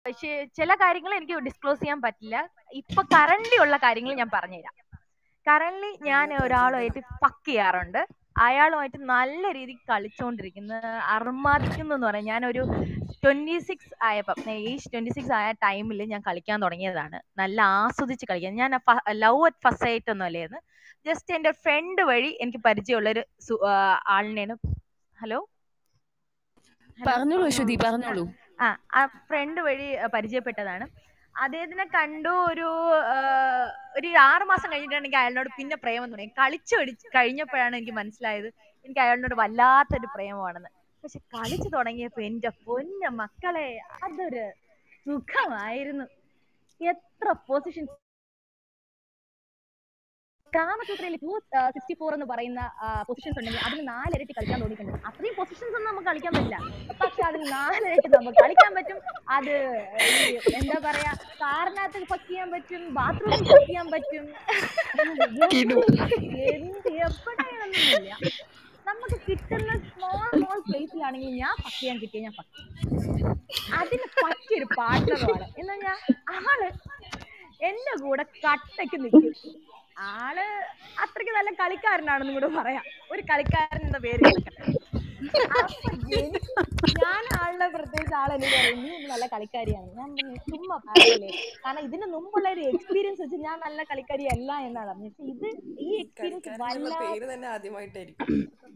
പക്ഷേ ചില കാര്യങ്ങൾ എനിക്ക് ഡിസ്ക്ലോസ് ചെയ്യാൻ പറ്റില്ല ഇപ്പൊ കറന്റ് ഉള്ള കാര്യങ്ങൾ ഞാൻ പറഞ്ഞുതരാം കറന്റ് ഞാൻ ഒരാളുമായിട്ട് ഫക്ക് ചെയ്യാറുണ്ട് അയാളുമായിട്ട് നല്ല രീതിക്ക് കളിച്ചുകൊണ്ടിരിക്കുന്ന അർമാദിക്കുന്നു എന്ന് പറയാം ഞാനൊരു ട്വന്റി സിക്സ് ആയപ്പം ഏജ് ട്വന്റി സിക്സ് ആയ ടൈമിൽ ഞാൻ കളിക്കാൻ തുടങ്ങിയതാണ് നല്ല ആസ്വദിച്ച് കളിക്കാൻ ഞാൻ ലവ് അറ്റ് ഫസ്റ്റ് സൈറ്റ് ഒന്നും അല്ലായിരുന്നു ജസ്റ്റ് എൻ്റെ ഫ്രണ്ട് വഴി എനിക്ക് പരിചയമുള്ളൊരു സു- ആ, ആളിനെയാണ് ഹലോ പറഞ്ഞോളൂ അശ്വതി പറഞ്ഞോളൂ ആ ആ ഫ്രണ്ട് വഴി ആ, പരിചയപ്പെട്ടതാണ് അദ്ദേഹത്തിനെ കണ്ടു ഒരു ആ, ഒരു ആറ് മാസം കഴിഞ്ഞിട്ടാണ് എനിക്ക് അയാളിനോട് പിന്നെ പ്രേമം തുടങ്ങി കളിച്ചു കളി- കഴിഞ്ഞപ്പോഴാണ് എനിക്ക് മനസ്സിലായത് എനിക്ക് അയാളിനോട് വല്ലാത്തൊരു പ്രേമമാണെന്ന് പക്ഷെ കളിച്ചു തുടങ്ങിയപ്പോ എന്റെ പൊന്ന മക്കളെ അതൊരു സുഖമായിരുന്നു എത്ര പൊസിഷൻ കാമസൂത്രയിൽ ടു സിക്സ്റ്റി ഫോർ എന്ന് പറയുന്ന പൊസിഷൻസ് ഉണ്ടെങ്കിൽ അതിന് നാലിരട്ടി കളിക്കാൻ തോന്നിയിട്ടുണ്ട് അത്രയും പൊസിഷൻസ് ഒന്നും നമുക്ക് കളിക്കാൻ പറ്റില്ല പക്ഷെ അതിന് നാലിരട്ടി നമുക്ക് കളിക്കാൻ പറ്റും അത് ഈ എന്താ പറയാ കാറിനകത്ത് ഫക്ക് ചെയ്യാൻ പറ്റും ബാത്റൂമിൽ ഫക്ക് ചെയ്യാൻ പറ്റും എന്ത് എപ്പോഴാണെന്നൊന്നുമില്ല നമുക്ക് കിട്ടുന്ന സ്മോൾ സ്മോൾ പ്ലേസിലാണെങ്കിൽ ഞാൻ ഫക്ക് ചെയ്യാൻ കിട്ടിയ ഞാൻ ഫക്ക് അതിന് പറ്റിയൊരു പാർട്ട്ണറുമാണ് എന്ന് പറഞ്ഞാൽ ആള് എന്റെ കൂടെ കട്ടയ്ക്ക് നിൽക്കും ആള് അത്രയ്ക്ക് നല്ല കളിക്കാരനാണെന്നും കൂടെ പറയാം ഒരു കളിക്കാരൻ എന്ന പേര് കേൾക്കട്ടെ. അപ്പൊ എനി- ഞാൻ ആളുടെ പ്രത്യേകിച്ച് ആൾ എന്നോട് പറയും നീ നല്ല കളിക്കാരിയാണ് ഞാൻ പറഞ്ഞു, ചുമ്മാ പറയല്ലേ കാരണം ഇതിന് മുമ്പുള്ള ഒരു എക്സ്പീരിയൻസ് വെച്ച് ഞാൻ നല്ല കളിക്കാരി അല്ല എന്നാണ് പറഞ്ഞത് പക്ഷെ ഇത് ഈ എക്സ്പീരിയൻസ് കളിക്കാരൻ വല്ല പേര് തന്നെ ആദ്യമായിട്ടായിരിക്കും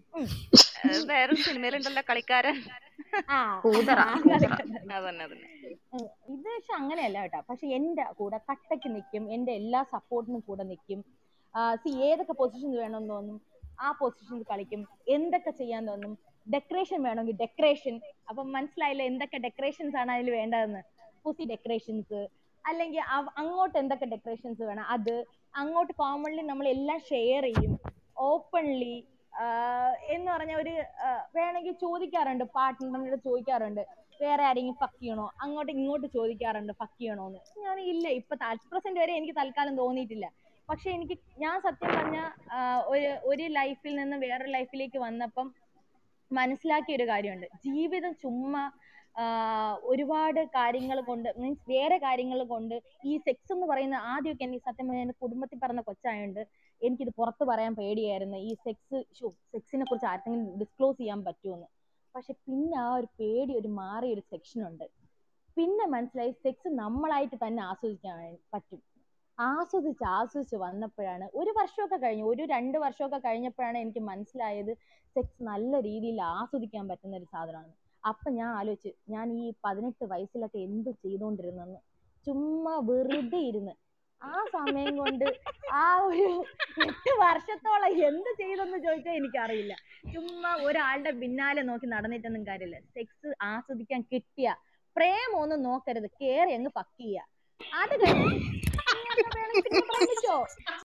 ഏഹ് വേറൊരു സിനിമയിലുണ്ടല്ലോ കളിക്കാരൻ ആ കൂതറ ആ, കൂതറ കളിക്കാരൻ. അതന്നെ അതന്നെ ഉം, ഇത് പക്ഷെ അങ്ങനെയല്ല കേട്ടോ പക്ഷെ എന്റെ കൂടെ കട്ടയ്ക്ക് നിൽക്കും എന്റെ എല്ലാ സപ്പോർട്ടിനും കൂടെ നിൽക്കും സി ഏതൊക്കെ പൊസിഷൻസ് വേണമെന്ന് തോന്നും ആ പൊസിഷൻസ് കളിക്കും എന്തൊക്കെ ചെയ്യാൻ തോന്നും ഡെക്കറേഷൻ വേണമെങ്കിൽ ഡെക്കറേഷൻ അപ്പം മനസ്സിലായില്ല എന്തൊക്കെ ഡെക്കറേഷൻസ് ആണ് അതിൽ വേണ്ടതെന്ന് പുസി ഡെക്കറേഷൻസ് അല്ലെങ്കിൽ അവ- അങ്ങോട്ട് എന്തൊക്കെ ഡെക്കറേഷൻസ് വേണം അത് അങ്ങോട്ട് കോമൺലി നമ്മൾ എല്ലാം ഷെയർ ചെയ്യും ഓപ്പൺലി എന്ന് പറഞ്ഞ ഒരു ആ, വേണമെങ്കിൽ ചോദിക്കാറുണ്ട് പാർട്ട്ണറിനോട് ചോദിക്കാറുണ്ട് വേറെ ആരെങ്കിലും ഫക്ക് ചെയ്യണോ അങ്ങോട്ട് ഇങ്ങോട്ട് ചോദിക്കാറുണ്ട് ഫക്ക് ചെയ്യണോന്ന് ഞാൻ ഇല്ല ഇപ്പൊ പ്രസന്റ് വരെ എനിക്ക് തൽക്കാലം തോന്നിയിട്ടില്ല പക്ഷെ എനിക്ക് ഞാൻ സത്യം പറഞ്ഞ ഒരു ഒരു ലൈഫിൽ നിന്ന് വേറൊരു ലൈഫിലേക്ക് വന്നപ്പം മനസ്സിലാക്കിയ ഒരു കാര്യമുണ്ട് ജീവിതം ചുമ്മാ ആഹ് ഒരുപാട് കാര്യങ്ങൾ കൊണ്ട് മീൻസ് വേറെ കാര്യങ്ങൾ കൊണ്ട് ഈ സെക്സ് എന്ന് പറയുന്ന ആദ്യമൊക്കെ എനിക്ക് സത്യം പറഞ്ഞാൽ എന്റെ കുടുംബത്തിൽ പറഞ്ഞ കൊച്ചായോണ്ട് എനിക്കിത് പുറത്ത് പറയാൻ പേടിയായിരുന്നു ഈ സെക്സ് ഷോ സെക്സിനെ കുറിച്ച് ആർക്കെങ്കിലും ഡിസ്ക്ലോസ് ചെയ്യാൻ പറ്റുമെന്ന് പക്ഷെ പിന്നെ ആ ഒരു പേടി ഒരു മാറിയ ഒരു സെക്ഷൻ ഉണ്ട് പിന്നെ മനസ്സിലായി സെക്സ് നമ്മളായിട്ട് തന്നെ ആസ്വദിക്കാൻ പറ്റും ആസ്വദിച്ച് ആസ്വദിച്ച് വന്നപ്പോഴാണ് ഒരു വർഷമൊക്കെ കഴിഞ്ഞു ഒരു രണ്ട് വർഷമൊക്കെ കഴിഞ്ഞപ്പോഴാണ് എനിക്ക് മനസ്സിലായത് സെക്സ് നല്ല രീതിയിൽ ആസ്വദിക്കാൻ പറ്റുന്ന ഒരു സാധനമാണ് അപ്പൊ ഞാൻ ആലോചിച്ചു ഞാൻ ഈ പതിനെട്ട് വയസ്സിലൊക്കെ എന്ത് ചെയ്തുകൊണ്ടിരുന്നെന്ന് ചുമ്മാ വെറുതെ ഇരുന്ന് ആ സമയം കൊണ്ട് ആ ഒരു എട്ട് വർഷത്തോളം എന്ത് ചെയ്തെന്ന് ചോദിച്ചാൽ എനിക്കറിയില്ല ചുമ്മാ ഒരാളുടെ പിന്നാലെ നോക്കി നടന്നിട്ടൊന്നും കാര്യമില്ല സെക്സ് ആസ്വദിക്കാൻ കിട്ടിയ പ്രേമൊന്നും നോക്കരുത് കേറി അങ്ങ് ഫക്ക് ചെയ്യുക അത് കഴിഞ്ഞ് ഇനി എന്താ വേണമെങ്കിൽ പിന്നെ പ്രേമിച്ചോ